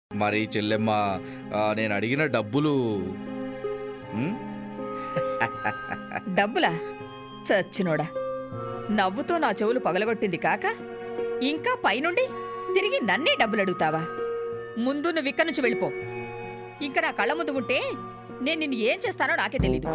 మరి చెల్లెమ్మ ఆ, నేను అడిగిన డబ్బులు ఉమ్, డబ్బులా చచ్చినోడా నవ్వుతో నా చెవులు పగలగొట్టింది కాక ఇంకా పైనుండి తిరిగి నన్నే డబ్బులు అడుగుతావా ముందు నువ్వు ఇక్కడి నుంచి వెళ్ళిపో ఇంకా నా కళ్ళ ముందు ఉంటే నేను నిన్ను ఏం చేస్తానో నాకే తెలీదు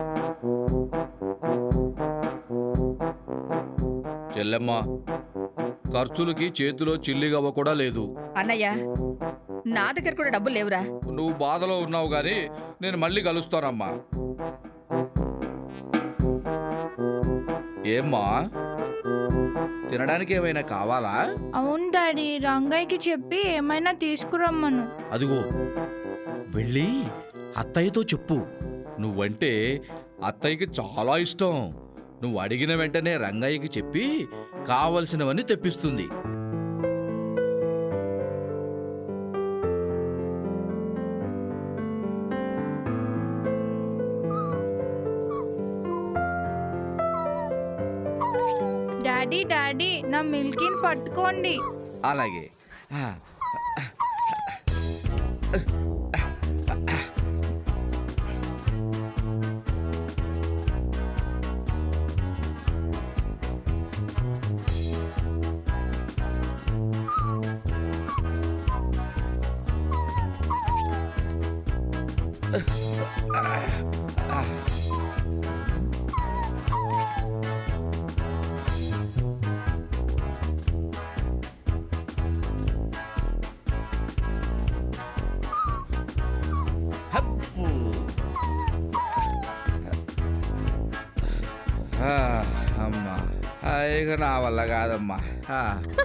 చెల్లెమ్మ ఖర్చులకి చేతిలో చిల్లిగవ్వ కూడా లేదు అన్నయ్య నా దగ్గర కూడా డబ్బులు లేవురా నువ్వు బాధలో ఉన్నావు గాని నేను మళ్ళీ కలుస్తానమ్మా ఏమ్మా తినడానికి ఏమైనా కావాలా అవును డాడీ రంగయ్యకి చెప్పి ఏమైనా తీసుకురమ్మను అదిగో వెళ్ళి అత్తయ్యతో చెప్పు నువ్వంటే అత్తయ్యకి చాలా ఇష్టం నువ్వు అడిగిన వెంటనే రంగయ్యకి చెప్పి కావలసినవన్నీ తెప్పిస్తుంది డాడీ డాడీ నా మిల్కీని పట్టుకోండి అలాగే ఆ, హప్పు. ఆ, అమ్మా ఆ, ఇక నా వల్ల కాదమ్మా ఆ.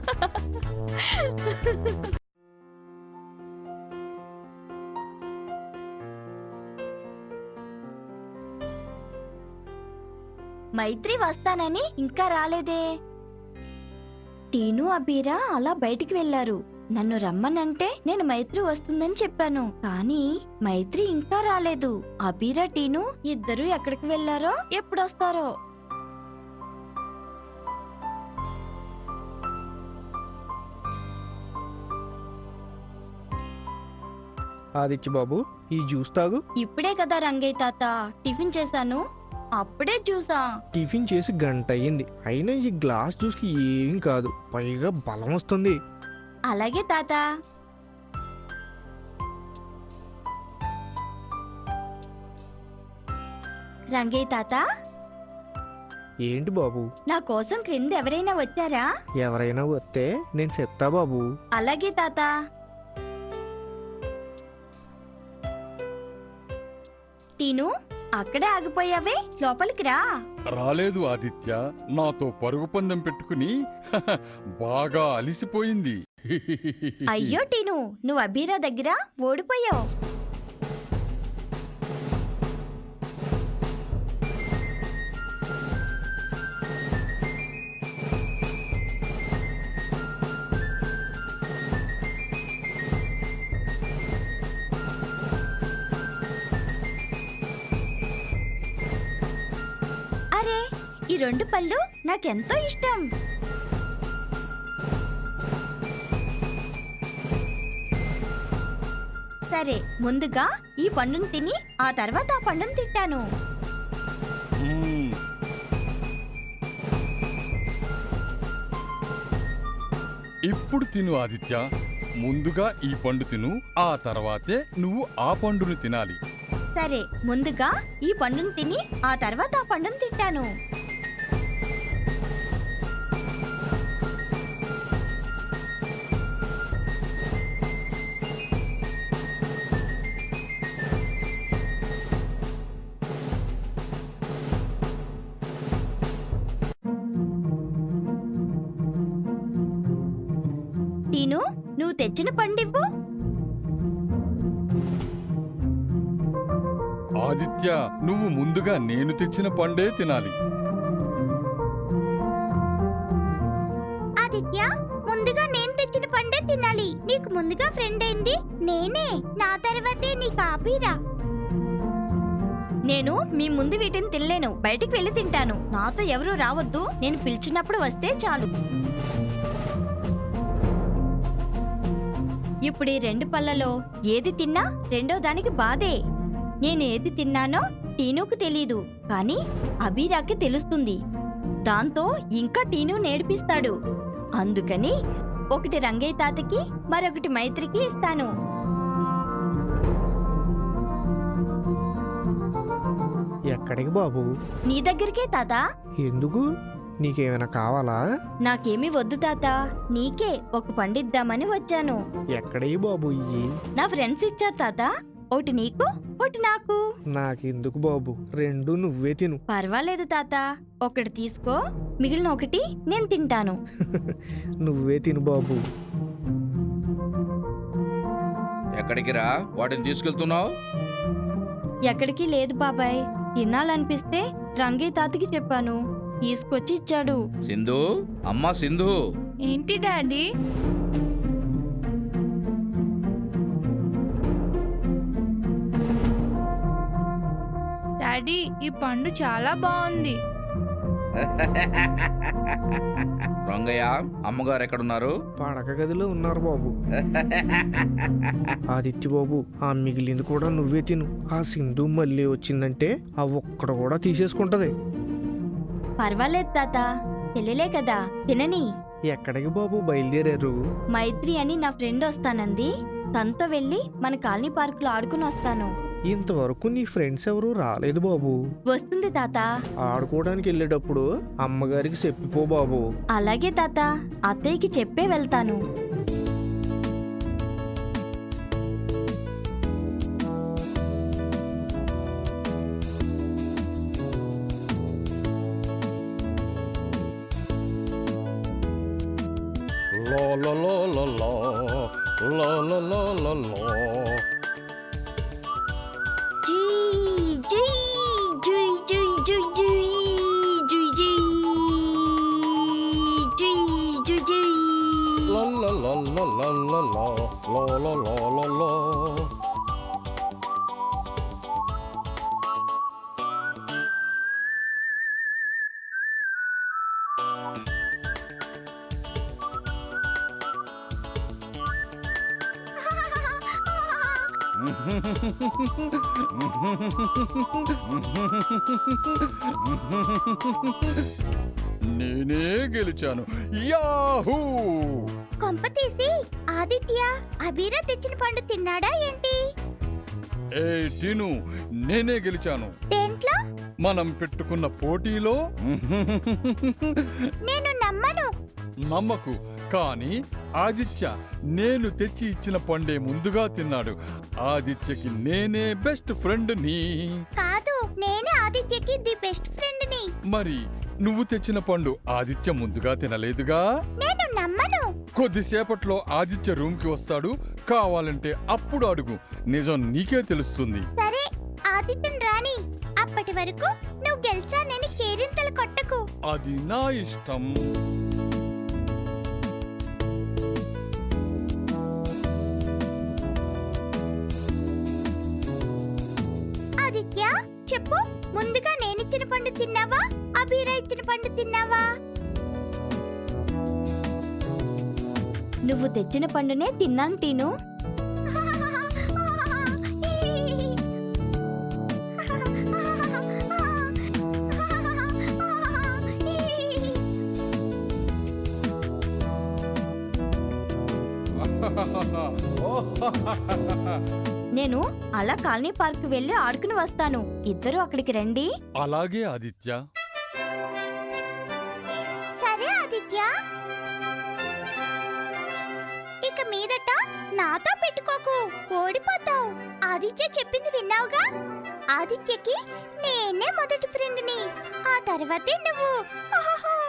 మైత్రి వస్తానని ఇంకా రాలేదే టీను అబీరా అలా బయటికి వెళ్లారు నన్ను రమ్మనంటే నేను మైత్రి వస్తుందని చెప్పాను కానీ మైత్రి ఇంకా రాలేదు అబీరా టీను ఇద్దరు ఎక్కడికి వెళ్లారో ఎప్పుడొస్తారో ఆదిత్య బాబు ఈ జ్యూస్ తాగు ఇప్పుడే కదా రంగయ్య తాత టిఫిన్ చేశాను అప్పుడే చూసా టిఫిన్ చేసి గంట అయ్యింది అయినా ఈ గ్లాస్ జ్యూస్కి ఏం కాదు పైగా బలం వస్తుంది అలాగే తాత రంగయ్య తాత ఏంటి బాబు నా కోసం క్రింద ఎవరైనా వచ్చారా ఎవరైనా వస్తే నేను చెప్తా బాబు అలాగే తాత టీను అక్కడే ఆగిపోయావే లోపలికి రా రాలేదు ఆదిత్య నాతో పరుగు పందెం పెట్టుకుని బాగా అలిసిపోయింది అయ్యో టీను నువ్వు అబీరా దగ్గర ఓడిపోయావు అరే ఈ రెండు పళ్ళు నాకెంతో ఇష్టం సరే ముందుగా ఈ పండును తిని ఆ తర్వాత ఆ పండును తిట్టాను మ్మ్. ఇప్పుడు తిను ఆదిత్య ముందుగా ఈ పండు తిను ఆ తర్వాతే నువ్వు ఆ పండును తినాలి సరే ముందుగా ఈ పండును తిని ఆ తర్వాత ఆ పండును తిట్టాను టీను నువ్వు తెచ్చిన పండివ్వు ఆదిత్య నువ్వు ముందుగా నేను తెచ్చిన పండే తినాలి ఆదిత్య ముందుగా నేను తెచ్చిన పండే తినాలి నీకు ముందుగా ఫ్రెండ్ అయింది నేనే నా తర్వాతే నీకు ఆపిరా నేను మీ ముందు వీటిని తినలేను బయటికి వెళ్ళి తింటాను నాతో ఎవరు రావద్దు నేను పిలిచినప్పుడు వస్తే చాలు ఇప్పుడు ఈ రెండు పళ్ళలో ఏది తిన్నా రెండో దానికి బాధే నేను ఏది తిన్నానో టీనుకు తెలీదు కానీ అబీరాకి తెలుస్తుంది దాంతో ఇంకా టీను నేర్పిస్తాడు అందుకని ఒకటి రంగయ్య తాతకి మరొకటి మైత్రికి ఇస్తాను ఎక్కడికి బాబు నీ దగ్గరికే తాత ఎందుకు నీకేమైనా కావాలా నాకేమీ వద్దు తాత నీకే ఒక పండిద్దామని వచ్చాను ఎక్కడయ్యి బాబు ఇయ్యి నా ఫ్రెండ్స్ ఇచ్చారు తాత ఒకటి నీకు ఒకటి నాకు నాకెందుకు బాబు రెండు నువ్వే తిను పర్వాలేదు తాత ఒకటి తీసుకో మిగిలిన ఒకటి నేను తింటాను నువ్వే తిను బాబు ఎక్కడికి రా వాటిని తీసుకెళ్తున్నావు ఎక్కడికి లేదు బాబాయ్ తినాలనిపిస్తే రంగయ్య తాతకి చెప్పాను తీసుకొచ్చి ఇచ్చాడు సింధు అమ్మా సింధు ఏంటి డాడీ డాడీ ఈ పండు చాలా బాగుంది రంగయ్య అమ్మగారు ఎక్కడున్నారు పడక గదిలో ఉన్నారు బాబు ఆదిత్య బాబు ఆ మిగిలింది కూడా నువ్వే తిను ఆ సింధు మళ్ళీ వచ్చిందంటే ఆ ఒక్కడ కూడా తీసేసుకుంటది పర్వాలేదు తాత చెల్లెలే కదా తినని ఎక్కడికి బాబు బయలుదేరారు మైత్రి అని నా ఫ్రెండ్ వస్తానంది తనతో వెళ్ళి మన కాలనీ పార్కులో ఆడుకుని వస్తాను ఇంతవరకు నీ ఫ్రెండ్స్ ఎవరు రాలేదు బాబు వస్తుంది తాత ఆడుకోవడానికి వెళ్ళేటప్పుడు అమ్మగారికి చెప్పిపో బాబు అలాగే తాత అత్తయ్యకి చెప్పే వెళ్తాను La la la la la la la la la la జుయ్, జుయ్, జుయ్, జుయ్, జుయ్, జుయ్, జుయ్, జుయ్, జుయ్, జుయ్, జుయ్. La la la la la la la la la la la la నేనే గెలిచాను యాహూ కొంప తీసి ఆదిత్య అబీరా తెచ్చిన పండు తిన్నాడా ఏంటి ఏ టిను నేనే గెలిచాను దేంట్లో మనం పెట్టుకున్న పోటీలో నేను నమ్మను నమ్మకు కానీ ఆదిత్య నేను తెచ్చి ఇచ్చిన పండే ముందుగా తిన్నాడు ఆదిత్యకి నేనే బెస్ట్ ఫ్రెండ్ నీ కాదు నేనే ఆదిత్యకి ది బెస్ట్ ఫ్రెండ్ ని మరి నువ్వు తెచ్చిన పండు ఆదిత్య ముందుగా తినలేదుగా నేను నమ్మను కొద్దిసేపట్లో ఆదిత్య రూమ్కి వస్తాడు కావాలంటే అప్పుడు అడుగు నిజం నీకే తెలుస్తుంది సరే ఆదిత్యన్ రాని అప్పటి వరకు నువ్వు గెలిచానని కేరింతలు కొట్టకు అది నా ఇష్టం ఆదిత్య చెప్పు ముందుగా నేనిచ్చిన పండు తిన్నావా అబీరా ఇచ్చిన పండు తిన్నావా నువ్వు తెచ్చిన పండునే తిన్నాను టీను నేను అలా కాలనీ పార్క్ వెళ్ళి ఆడుకుని వస్తాను ఇద్దరు అక్కడికి రండి అలాగే ఆదిత్య సరే ఆదిత్య ఇక మీదట నాతో పెట్టుకోకు ఓడిపోతావు ఆదిత్య చెప్పింది విన్నావుగా ఆదిత్యకి నేనే మొదటి ఫ్రెండ్ని ఆ తర్వాతే నువ్వు ఓహోహో.